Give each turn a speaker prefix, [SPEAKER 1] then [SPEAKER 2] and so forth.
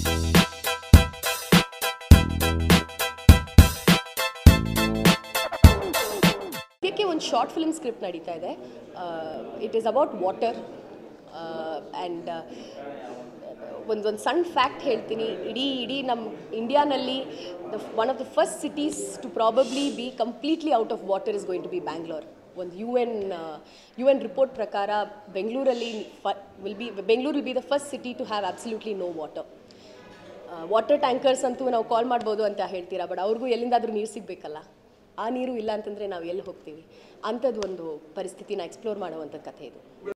[SPEAKER 1] ಇದಕ್ಕೆ ಒಂದು short film script ನಡೀತಾ ಇದೆ it is about water and ಒಂದೊಂದು ಸಣ್ಣ ಫ್ಯಾಕ್ಟ್ ಹೇಳ್ತೀನಿ ಇಡೀ ಇಡೀ ನಮ್ಮ ಇಂಡಿಯಾನಲ್ಲಿ the one of the first cities to probably be completely out of water is going to be Bangalore ಒಂದು U N U N report ಪ್ರಕಾರ ಬೆಂಗಳೂರಲ್ಲಿ will be Bengaluru will be the first city to have absolutely no water water tankers ಅಂತೂ ನಾವು ಕಾಲ್ ಮಾಡ್ಬೋದು ಅಂತ ಹೇಳ್ತೀರಾ but ಅವ್ರಿಗೂ ಎಲ್ಲಿಂದಾದರೂ ನೀರು ಸಿಗಬೇಕಲ್ಲ ಆ ನೀರು ಇಲ್ಲ ಅಂತಂದರೆ ನಾವು ಎಲ್ಲಿ ಹೋಗ್ತೀವಿ ಅಂಥದ್ದು ಒಂದು ಪರಿಸ್ಥಿತಿನ ಎಕ್ಸ್ಪ್ಲೋರ್ ಮಾಡುವಂಥ ಕಥೆ ಇದು